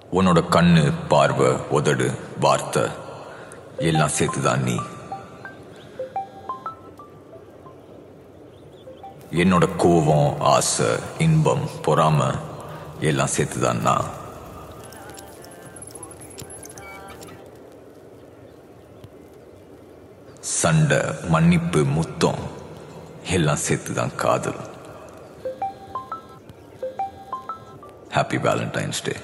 உன்னோட கண்ணு பார்வை உதடு வார்த்தை எல்லாம் சேர்த்துதான் நீ என்னோட கோபம் ஆசை இன்பம் பொறாம எல்லாம் சேர்த்துதான் நான் சண்டை மன்னிப்பு முத்தம் எல்லாம் சேர்த்துதான் காதல் ஹாப்பி வேலண்டைன்ஸ் டே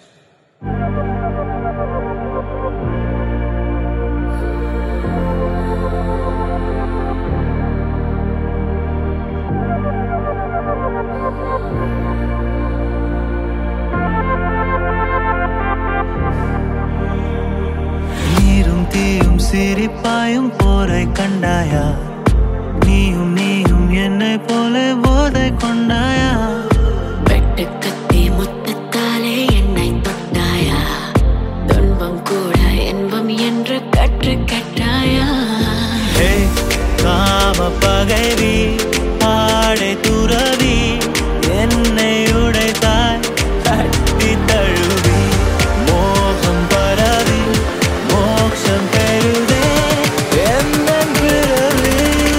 நீரும் தீயும் சிரிப்பாயும் போரை கண்டாயா நீயும் நீயும் என்னை போல போதை கொண்டாயா வெட்டு கத்தி முத்தத்தாலே என்னை தொட்டாயா துன்பம் கூட இன்பம் என்று கற்று கட்டாயா ஹே காம பகைவி ஆடை துறவி என்னை உடைத்தாய் தட்டி தழுவி மோகம் பரவி மோட்சம் பெறுதே எந்த பிறவி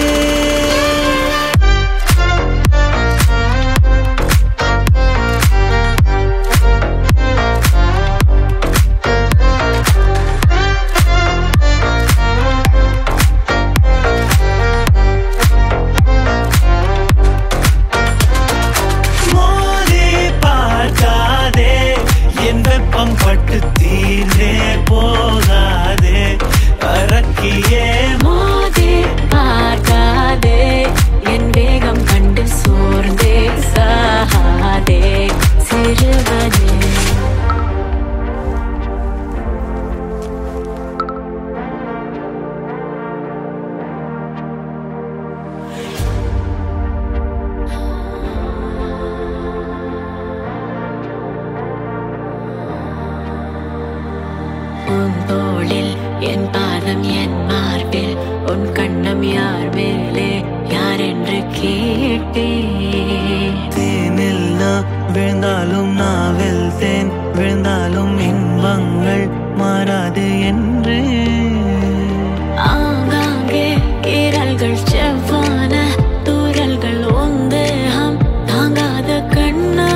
மோதி பார்க்காதே என் வெப்பம் பட்டு தீர்ந்தே போகாதே அரக்கியே மோதி பார்க்காதே என் வேகம் கண்டு சோர்ந்தே சாகாதே சிறுவனே உன் தோளில் என் பாதம் என் மார்பில் உன் கண்ணம் யார் மேலே யார் என்று கேட்டேன் தேனில் நான் விழுந்தாலும் நாவில் தேன் விழுந்தாலும் இன்பங்கள் மாறாது என்று ஆங்காங்கே கீரல்கள் செவ்வான தூரல்கள் உந்தேகம் தாங்காத கண்ணா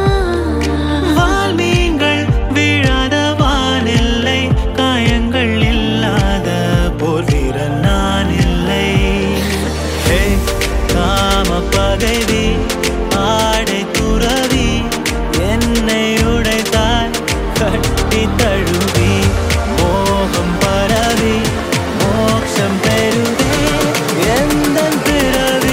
வால்மீன்கள் வீழாத வானில்லை காயங்கள் இல்லாத போர் வீரன் நான் இல்லை ஹே காம பகைவி ஆடை துறவி என்னை உடைத்தாய் கட்டி தழுவி மோகம் பரவி மோட்சம் பெறுதே எந்த பிறவி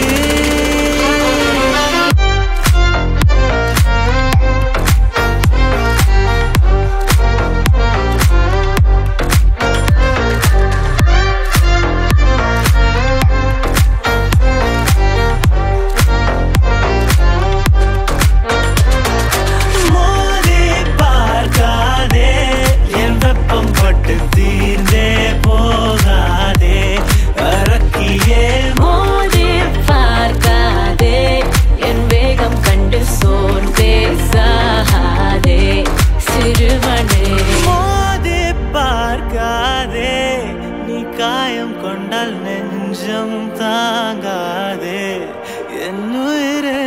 மோதி பார்க்காதே என் வெப்பம் பட்டு தீர்ந்தே போகாதே அரக்கியே மோதி பார்க்காதே என் வேகம் கண்டு சோர்ந்தே சாகாதே சிறுவனே மோதி பார்க்காதே நீ காயம் கொண்டால் நெஞ்சம் தாங்காதே என் உயிரே